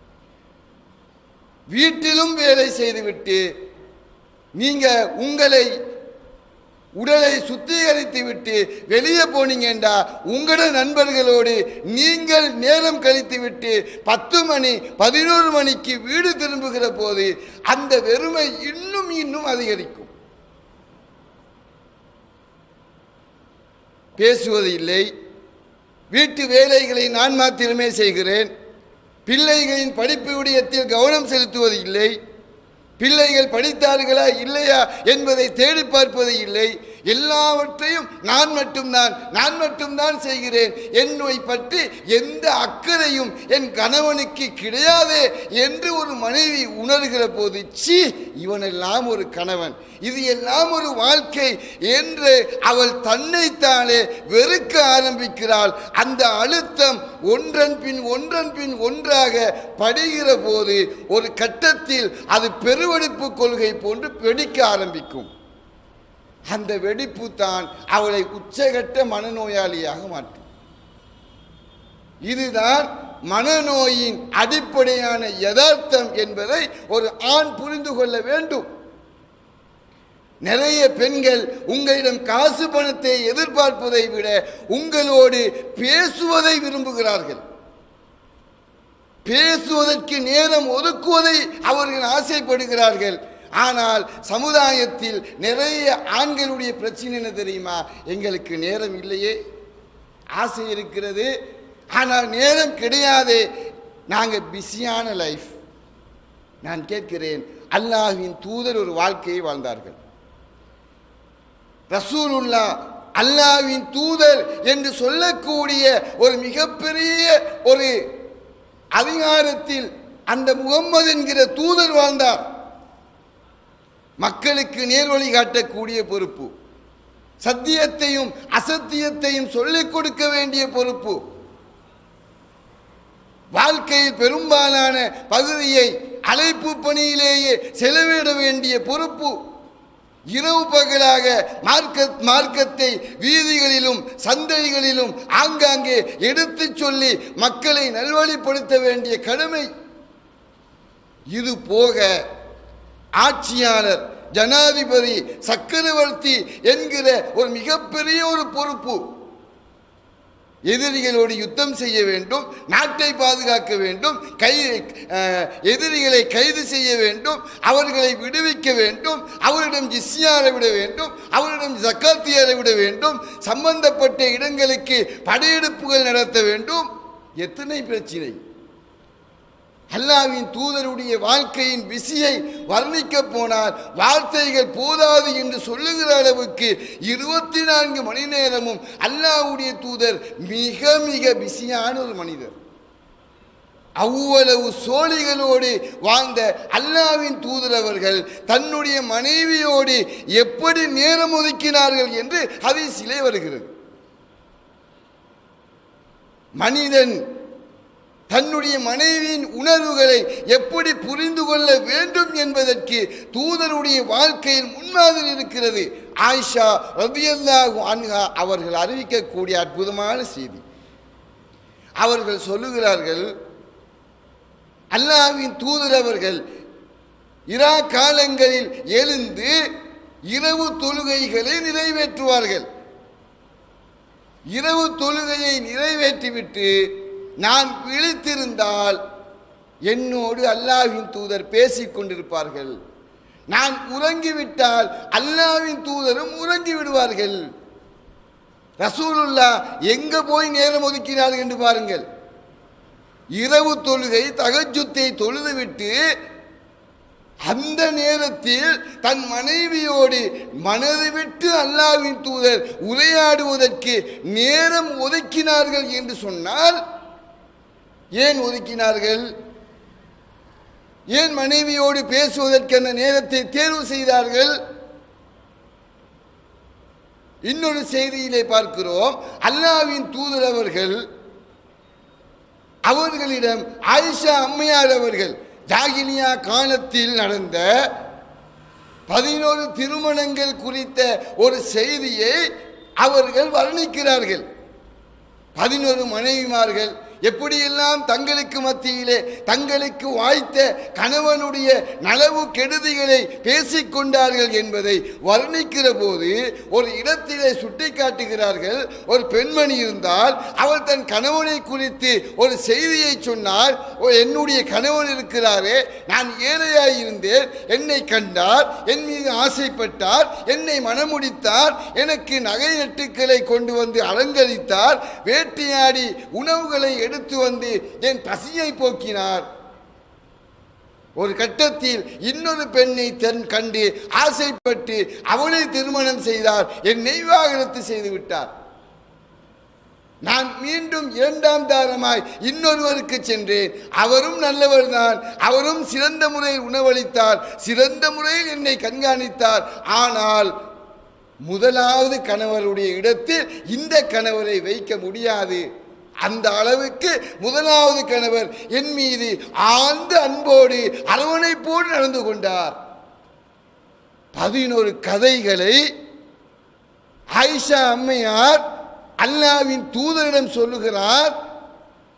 வீட்டிலும் வேலை செய்துவிட்டு நீங்க உங்களை உடலை சுத்திகரித்து விட்டு வெளியே போனீங்கண்டா உங்களோட நண்பர்களோடு நீங்கள் நேரம் கழித்து விட்டு பத்து மணி பதினோரு மணிக்கு வீடு திரும்புகிற போது அந்த வெறுமை இன்னும் இன்னும் அதிகரிக்கும் பேசுவது இல்லை வீட்டு வேலைகளை நான் மாத்திரமே செய்கிறேன் பிள்ளைகளின் படிப்பு விடயத்தில் கவனம் செலுத்துவது இல்லை பிள்ளைகள் படித்தார்களா இல்லையா என்பதை தேடி பார்ப்பது இல்லை எல்லாவற்றையும் நான் மட்டும்தான் நான் மட்டும்தான் செய்கிறேன் என்னை பற்றி எந்த அக்கறையும் என் கணவனுக்கு கிடையாதே என்று ஒரு மனைவி உணர்கிற போது சி இவனெல்லாம் ஒரு கணவன் இது எல்லாம் ஒரு வாழ்க்கை என்று அவள் தன்னைத்தானே வெறுக்க ஆரம்பிக்கிறாள் அந்த அழுத்தம் ஒன்றன் பின் ஒன்றன் பின் ஒன்றாக படுகிற போது ஒரு கட்டத்தில் அது பெருவெடுப்பு கொள்கை போன்று வெடிக்க ஆரம்பிக்கும் அந்த வெடிப்பு தான் அவளை உச்சகட்ட மனநோயாளியாக மாற்றும் இதுதான் மனநோயின் அடிப்படையான யதார்த்தம் என்பதை ஒரு ஆண் புரிந்து கொள்ள வேண்டும் நிறைய பெண்கள் உங்களிடம் காசு பணத்தை எதிர்பார்ப்பதை விட உங்களோடு பேசுவதை விரும்புகிறார்கள் பேசுவதற்கு நேரம் ஒதுக்குவதை அவர்கள் ஆசைப்படுகிறார்கள் ஆனால் சமுதாயத்தில் நிறைய ஆண்களுடைய பிரச்சனை என்ன தெரியுமா எங்களுக்கு நேரம் இல்லையே ஆசை இருக்கிறது ஆனால் நேரம் கிடையாது நாங்கள் பிஸியான லைஃப் நான் கேட்கிறேன் அல்லாஹ்வின் தூதர் ஒரு வாழ்க்கையை வாழ்ந்தார்கள் ரசூலுல்லா அல்லாஹ்வின் தூதர் என்று சொல்லக்கூடிய ஒரு மிகப்பெரிய ஒரு அதிகாரத்தில் அந்த முகம்மது என்கிற தூதர் வாழ்ந்தார் மக்களுக்கு நேர்வழி காட்டக்கூடிய பொறுப்பு சத்தியத்தையும் அசத்தியத்தையும் சொல்லிக் கொடுக்க வேண்டிய பொறுப்பு வாழ்க்கையில் பெரும்பாலான பகுதியை அழைப்பு பணியிலேயே செலவிட வேண்டிய பொறுப்பு இரவு பகலாக மார்க்க மார்க்கத்தை வீதிகளிலும் சந்தைகளிலும் ஆங்காங்கே எடுத்துச் சொல்லி மக்களை நல்வழிப்படுத்த வேண்டிய கடமை இது போக ஆட்சியாளர் ஜனாதிபதி சக்கரவர்த்தி என்கிற ஒரு மிகப்பெரிய ஒரு பொறுப்பு எதிரிகளோடு யுத்தம் செய்ய வேண்டும் நாட்டை பாதுகாக்க வேண்டும் கை அஹ், எதிரிகளை கைது செய்ய வேண்டும் அவர்களை விடுவிக்க வேண்டும் அவரிடம் ஜிஸ்யாரை விட வேண்டும் அவரிடம் ஜக்காத்தியாரை விட வேண்டும் சம்பந்தப்பட்ட இடங்களுக்கு படையெடுப்புகள் நடத்த வேண்டும் எத்தனை பிரச்சனை அல்லாவின் தூதருடைய வாழ்க்கையின் விசியை வர்ணிக்க போனால் வார்த்தைகள் போதாது என்று சொல்லுகிற அளவுக்கு இருபத்தி நான்கு மணி நேரமும் அல்லாஹ்வுடைய தூதர் மிக மிக பிஸியான ஒரு மனிதர் அவ்வளவு சோழிகளோடு வாழ்ந்த அல்லாவின் தூதர் அவர்கள் தன்னுடைய மனைவியோடு எப்படி நேரம் ஒதுக்கினார்கள் என்று ஹதீஸிலே வருகிறது மனிதன் தன்னுடைய மனைவியின் உணர்வுகளை எப்படி புரிந்து கொள்ள வேண்டும் என்பதற்கு தூதருடைய வாழ்க்கையில் முன்மாதிரி இருக்கிறது ஆயிஷா ரபியல்லாஹு அன்ஹா அவர்கள் அறிவிக்கக்கூடிய அற்புதமான செய்தி அவர்கள் சொல்லுகிறார்கள் அல்லாஹ்வின் தூதர் அவர்கள் இரா காலங்களில் எழுந்து இரவு தொழுகைகளை நிறைவேற்றுவார்கள் இரவு தொழுகையை நிறைவேற்றிவிட்டு நான் விழித்திருந்தால் என்னோடு அல்லாஹ்வின் தூதர் பேசிக் கொண்டிருப்பார்கள் நான் உறங்கிவிட்டால் அல்லாஹ்வின் தூதரும் உறங்கி விடுவார்கள் ரசூலுல்லா எங்க போய் நேரம் ஒதுக்கினார்கள் என்று பாருங்கள் இரவு தொழுகை தகஜுத்தை தொழுதுவிட்டு அந்த நேரத்தில் தன் மனைவியோடு மனது விட்டு அல்லாவின் தூதர் உரையாடுவதற்கு நேரம் ஒதுக்கினார்கள் என்று சொன்னால் ஏன் ஒதுக்கினார்கள் ஏன் மனைவியோடு பேசுவதற்கு அந்த நேரத்தை தேர்வு செய்தார்கள் இன்னொரு செய்தியிலே பார்க்கிறோம் அல்லாவின் தூதர் அவர்கள் அவர்களிடம் ஆயிஷா அம்மையார் அவர்கள் ஜாகிலியா காலத்தில் நடந்த பதினோரு திருமணங்கள் குறித்த ஒரு செய்தியை அவர்கள் வர்ணிக்கிறார்கள் பதினோரு மனைவிமார்கள் எப்படியெல்லாம் தங்களுக்கு மத்தியிலே தங்களுக்கு வாய்த்த கணவனுடைய நலவு கெடுதிகளை பேசிக்கொண்டார்கள் என்பதை வர்ணிக்கிற போது ஒரு இடத்திலே சுட்டி காட்டுகிறார்கள் ஒரு பெண்மணி இருந்தால் அவள் தன் கணவனை குறித்து ஒரு செய்தியை சொன்னார் "ஓ, என்னுடைய கணவன் இருக்கிறாரே நான் ஏழையாய் இருந்தேன் என்னை கண்டார் என் மீது ஆசைப்பட்டார் என்னை மணமுடித்தார் எனக்கு நகை நட்டுக்களை கொண்டு வந்து அலங்கரித்தார் வேட்டையாடி உணவுகளை எடுத்து வந்து என் பசியை போக்கினார் ஒரு கட்டத்தில் இன்னொரு பெண்ணை தன் கண்டு ஆசைப்பட்டு அவளை திருமணம் செய்தார் என்னை விவாகரத்து செய்து விட்டார் நான் மீண்டும் இரண்டாம் தாரமாய் இன்னொருவருக்கு சென்றேன் அவரும் நல்லவர்தான் அவரும் சிறந்த முறையில் உணவளித்தார் சிறந்த முறையில் என்னை கண்காணித்தார் ஆனால் முதலாவது கணவருடைய இடத்தில் இந்த கணவரை வைக்க முடியாது அந்த அளவுக்கு முதலாவது கணவர் என் மீது ஆழ்ந்த அன்போடு அரவணைப்போடு நடந்து கொண்டார் பதினோரு கதைகளை ஆயிஷா அம்மையார் அல்லாவின் தூதரிடம் சொல்லுகிறார்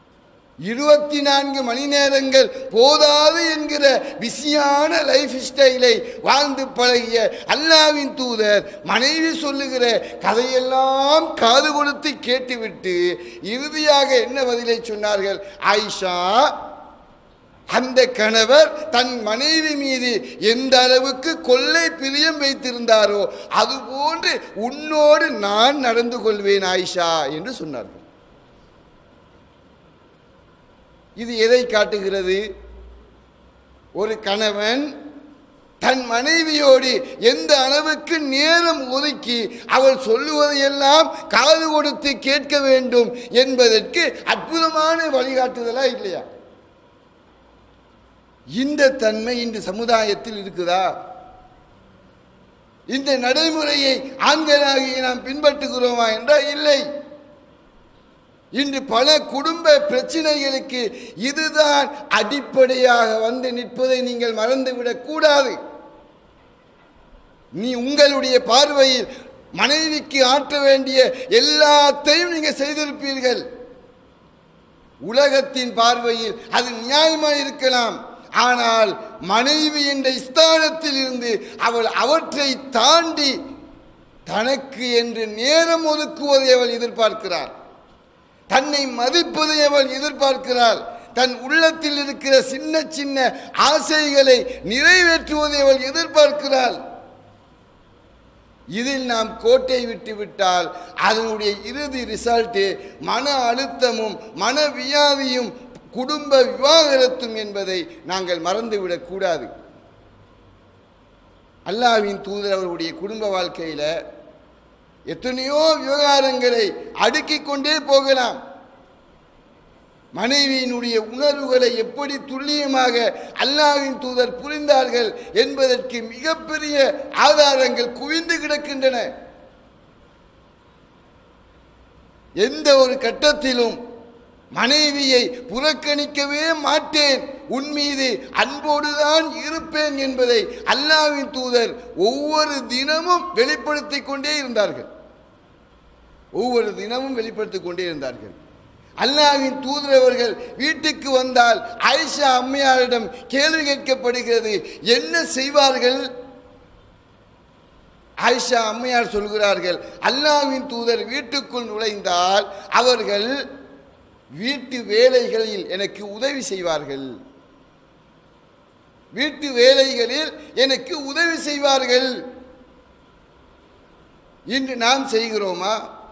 இருபத்தி நான்கு மணி நேரங்கள் போதாது என்கிற பிஸியான லைஃப் ஸ்டைலை வாழ்ந்து பழகிய அல்லாவின் தூதர் மனைவி சொல்லுகிற கதையெல்லாம் காது கொடுத்து கேட்டுவிட்டு இறுதியாக என்ன பதிலை சொன்னார்கள் ஆயிஷா அந்த கணவர் தன் மனைவி மீது எந்த அளவுக்கு கொள்ளை பிரியம் வைத்திருந்தாரோ அதுபோன்று உன்னோடு நான் நடந்து கொள்வேன் ஆயிஷா என்று சொன்னார்கள் இது எதை காட்டுகிறது ஒரு கணவன் தன் மனைவியோடு எந்த அளவுக்கு நேரம் ஒதுக்கி அவள் சொல்லுவதையெல்லாம் காது கொடுத்து கேட்க வேண்டும் என்பதற்கு அற்புதமான வழிகாட்டுதலா இல்லையா இந்த தன்மை இந்த சமுதாயத்தில் இருக்குதா இந்த நடைமுறையை ஆண்களாகிய நாம் பின்பற்றுகிறோமா என்றால் இல்லை இன்று பல குடும்ப பிரச்சனைகளுக்கு இதுதான் அடிப்படையாக வந்து நிற்பதை நீங்கள் மறந்துவிடக் கூடாது நீ உங்களுடைய பார்வையில் மனைவிக்கு ஆற்ற வேண்டிய எல்லாத்தையும் நீங்க செய்திருப்பீர்கள் உலகத்தின் பார்வையில் அது நியாயமாக இருக்கலாம் ஆனால் மனைவி என்ற ஸ்தானத்தில் இருந்து அவள் அவற்றை தாண்டி தனக்கு என்று நேரம் ஒதுக்குவதை அவள் எதிர்பார்க்கிறாள் தன்னை மதிப்பதை அவள் எதிர்பார்க்கிறாள் தன் உள்ளத்தில் இருக்கிற சின்ன சின்ன ஆசைகளை நிறைவேற்றுவதை அவள் எதிர்பார்க்கிறாள் இதில் நாம் கோட்டை விட்டு விட்டால் அதனுடைய இறுதி ரிசல்ட் மன அழுத்தமும் மன வியாதியும் குடும்ப விவாகரத்தும் என்பதை நாங்கள் மறந்துவிடக் கூடாது அல்லாவின் தூதர் அவருடைய குடும்ப வாழ்க்கையில எத்தனையோ விவகாரங்களை அடுக்கிக் கொண்டே போகலாம் மனைவியினுடைய உணர்வுகளை எப்படி துல்லியமாக அல்லாவின் தூதர் புரிந்தார்கள் என்பதற்கு மிகப்பெரிய ஆதாரங்கள் குவிந்து கிடக்கின்றன எந்த ஒரு கட்டத்திலும் மனைவியை புறக்கணிக்கவே மாட்டேன் உன் மீது அன்போடுதான் இருப்பேன் என்பதை அல்லாவின் தூதர் ஒவ்வொரு தினமும் வெளிப்படுத்திக் கொண்டே இருந்தார்கள் ஒவ்வொரு தினமும் வெளிப்படுத்திக் கொண்டே இருந்தார்கள் அல்லாவின் தூதர் அவர்கள் வீட்டுக்கு வந்தால் ஆயிஷா அம்மையாரிடம் கேள்வி கேட்கப்படுகிறது என்ன செய்வார்கள் ஆயிஷா அம்மையார் சொல்கிறார்கள் அல்லாவின் தூதர் வீட்டுக்குள் நுழைந்தால் அவர்கள் வீட்டு வேலைகளில் எனக்கு உதவி செய்வார்கள் வீட்டு வேலைகளில் எனக்கு உதவி செய்வார்கள் இன்று நாம் செய்கிறோமா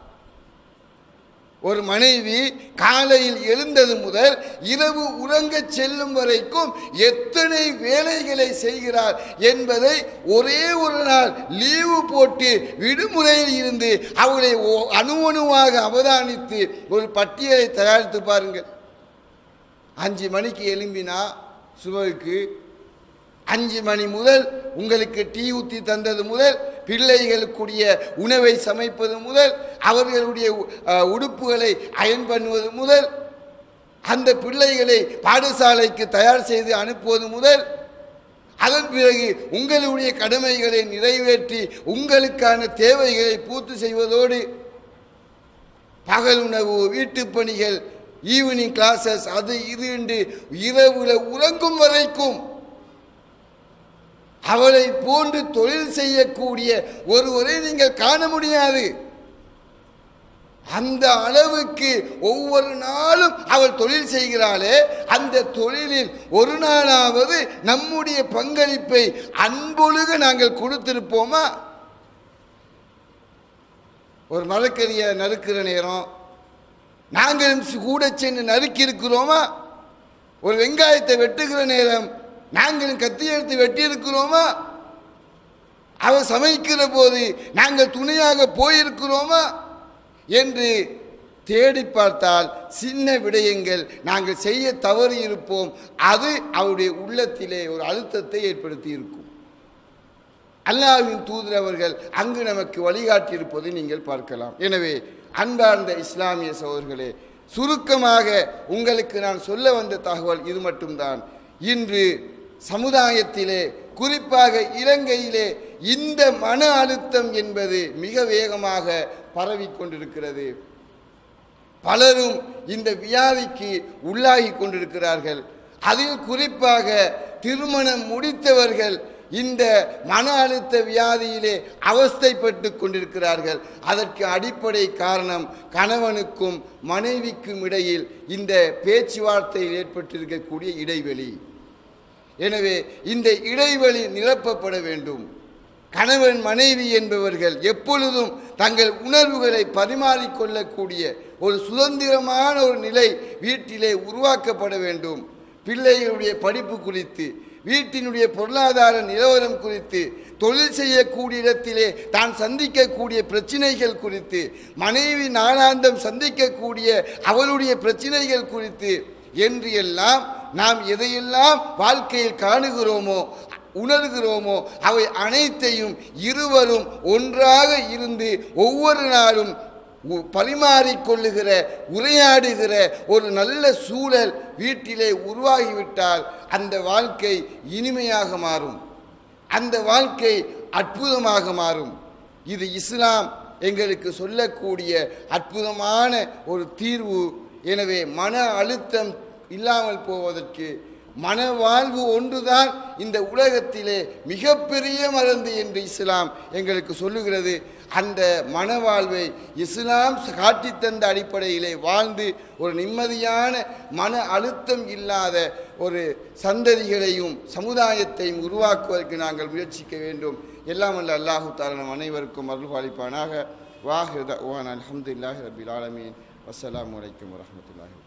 ஒரு மனைவி காலையில் எழுந்தது முதல் இரவு உறங்கச் செல்லும் வரைக்கும் எத்தனை வேலைகளை செய்கிறார் என்பதை ஒரே ஒரு நாள் லீவு போட்டு விடுமுறையில் இருந்து அவளை ஒ- அணு அணுவாக அவதானித்து ஒரு பட்டியலை தயாரித்து பாருங்கள் அஞ்சு மணிக்கு எழும்பினா சுபருக்கு அஞ்சு மணி முதல் உங்களுக்கு டீ ஊற்றி தந்தது முதல் பிள்ளைகளுக்குரிய உணவை சமைப்பது முதல் அவர்களுடைய அஹ், உடுப்புகளை அயன் பண்ணுவது முதல் அந்த பிள்ளைகளை பாடசாலைக்கு தயார் செய்து அனுப்புவது முதல் அதன் பிறகு உங்களுடைய கடமைகளை நிறைவேற்றி உங்களுக்கான தேவைகளை பூர்த்தி செய்வதோடு பகல் உணவு வீட்டுப் பணிகள் ஈவினிங் கிளாஸஸ் அது இது என்று இரவுல உறங்கும் வரைக்கும் அவளை போன்று தொழில் செய்யக்கூடிய ஒருவரை நீங்கள் காண முடியாது அந்த அளவுக்கு ஒவ்வொரு நாளும் அவள் தொழில் செய்கிறாளே அந்த தொழிலில் ஒரு நாளாவது நம்முடைய பங்களிப்பை அன்பொழுக நாங்கள் கொடுத்திருப்போமா ஒரு மரக்கறியை நறுக்கிற நேரம் நாங்கள் கூட சென்று நறுக்கி இருக்கிறோமா ஒரு வெங்காயத்தை வெட்டுகிற நேரம் நாங்கள் கத்தி எடுத்து வெட்டி இருக்கிறோமா அவர் சமைக்கிற போது நாங்கள் துணையாக போயிருக்கிறோமா என்று தேடி பார்த்தால் சின்ன விடயங்கள் நாங்கள் செய்ய தவறி இருப்போம் அது அவருடைய உள்ளத்திலே ஒரு அழுத்தத்தை ஏற்படுத்தி இருக்கும் அல்லாஹ்வின் தூதர் அவர்கள் அங்கு நமக்கு வழிகாட்டியிருப்பதை நீங்கள் பார்க்கலாம் எனவே அன்பார்ந்த இஸ்லாமிய சகோதரர்களே சுருக்கமாக உங்களுக்கு நான் சொல்ல வந்த தகவல் இது மட்டும்தான் இன்று சமுதாயத்திலே குறிப்பாக இலங்கையிலே இந்த மன அழுத்தம் என்பது மிக வேகமாக பரவிக் கொண்டிருக்கிறது பலரும் இந்த வியாதிக்கு உள்ளாகி கொண்டிருக்கிறார்கள் அதில் குறிப்பாக திருமணம் முடித்தவர்கள் இந்த மன அழுத்த வியாதியிலே அவஸ்தைப்பட்டு கொண்டிருக்கிறார்கள் அதற்கு அடிப்படை காரணம் கணவனுக்கும் மனைவிக்கும் இடையில் இந்த பேச்சுவார்த்தையில் ஏற்பட்டிருக்கக்கூடிய இடைவெளி எனவே இந்த இடைவெளி நிரப்பப்பட வேண்டும் கணவன் மனைவி என்பவர்கள் எப்பொழுதும் தங்கள் உணர்வுகளை பரிமாறிக்கொள்ளக்கூடிய ஒரு சுதந்திரமான ஒரு நிலை வீட்டிலே உருவாக்கப்பட வேண்டும் பிள்ளைகளுடைய படிப்பு குறித்து வீட்டினுடைய பொருளாதார நிலவரம் குறித்து தொழில் செய்யக்கூடிய இடத்திலே தான் சந்திக்கக்கூடிய பிரச்சனைகள் குறித்து மனைவி நாளாந்தம் சந்திக்கக்கூடிய அவளுடைய பிரச்சனைகள் குறித்து என்று எல்லாம் நாம் எதையெல்லாம் வாழ்க்கையில் காணுகிறோமோ உணர்கிறோமோ அவை அனைத்தையும் இருவரும் ஒன்றாக இருந்து ஒவ்வொரு நாளும் உ- பரிமாறிக்கொள்ளுகிற உரையாடுகிற ஒரு நல்ல சூழல் வீட்டிலே உருவாகிவிட்டால் அந்த வாழ்க்கை இனிமையாக மாறும் அந்த வாழ்க்கை அற்புதமாக மாறும் இது இஸ்லாம் எங்களுக்கு சொல்லக்கூடிய அற்புதமான ஒரு தீர்வு எனவே மன அழுத்தம் இல்லாமல் போவதற்கு மனவாழ்வு ஒன்றுதான் இந்த உலகத்திலே மிகப்பெரிய மருந்து என்று இஸ்லாம் எங்களுக்கு சொல்லுகிறது அந்த மனவாழ்வை இஸ்லாம் காட்டித் தந்த அடிப்படையிலே வாழ்ந்து ஒரு நிம்மதியான மன அழுத்தம் இல்லாத ஒரு சந்ததிகளையும் சமுதாயத்தையும் உருவாக்குவதற்கு நாங்கள் முயற்சிக்க வேண்டும் எல்லாம் அல்ல அல்லாஹு தாலா நம் அனைவருக்கும் அருள்பாலிப்பானாக வாஹித ஓன் அலமதுல்லாஹி ரபில் ஆலமீன் வஸ்ஸலாமு அலைக்கும் வரஹ்மத்துல்லாஹி